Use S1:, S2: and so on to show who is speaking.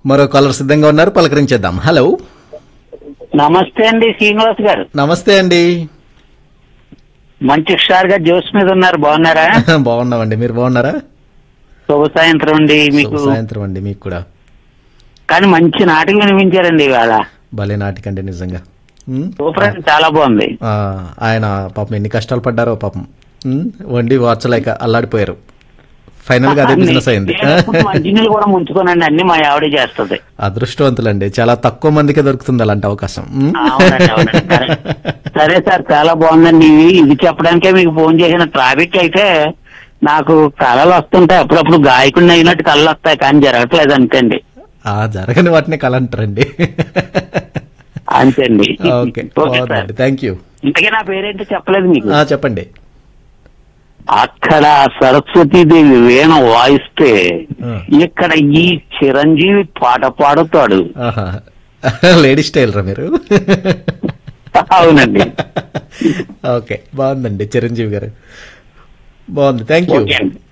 S1: మరో కాలర్ సిద్ధంగా ఉన్నారు పలకరించేద్దాం హలో
S2: నమస్తే అండి శ్రీనివాస్ గారు
S1: నమస్తే అండి
S2: మంచి హుషారు గా జోస్ మీద ఉన్నారు బాగున్నారా
S1: బాగున్నామండి మీరు బాగున్నారా
S2: శుభ సాయంత్రం అండి మీకు
S1: శుభ సాయంత్రం అండి మీకు కూడా
S2: కానీ మంచి నాటకం వినిపించారండి ఇవాళ
S1: భలే నాటికండి నిజంగా ఉమ్,
S2: సూపర్ అండి చాలా బాగుంది
S1: ఆ, ఆయన పాపం ఎన్ని కష్టాలు పడ్డారో పాపం ఉమ్, వండి వార్చలేక అల్లాడిపోయారు ఫైనల్ గా అదే బిజినెస్ అయింది
S2: మంచినీళ్ళు కూడా ముంచుకోనండి అన్ని మా ఆవిడే చేస్తుంది
S1: అదృష్టవంతులండి చాలా తక్కువ మందికే దొరుకుతుంది అలాంటి అవకాశం ఉమ్.
S2: అవునండి, అవునండి. సరే. సరే సార్ చాలా బాగుందండి ఇవి ఇది చెప్పడానికే మీకు ఫోన్ చేసిన ట్రాఫిక్ అయితే నాకు కళలు వస్తుంటాయి అప్పుడప్పుడు గాయకుడిని అయినట్టు కళలు వస్తాయి కానీ జరగట్లేదు అంతేండి
S1: ఆ జరగని వాటిని కలంటారండి
S2: అంతేండి
S1: ఓకే
S2: ఓకే సార్
S1: బాగుందండి థ్యాంక్ యూ
S2: ఇంతకీ నా పేరేంటో చెప్పలేదు మీకు
S1: ఆ, చెప్పండి
S2: అక్కడ సరస్వతీదేవి వీణ వాయిస్తే
S1: ఆ.
S2: ఇక్కడ ఈ చిరంజీవి పాట పాడుతాడు
S1: ఆహా లేడీ స్టైల్ రా మీరు
S2: అవునండి
S1: ఓకే బాగుందండి చిరంజీవి గారు బాగుంది థ్యాంక్ యూ
S2: ఓకే అండి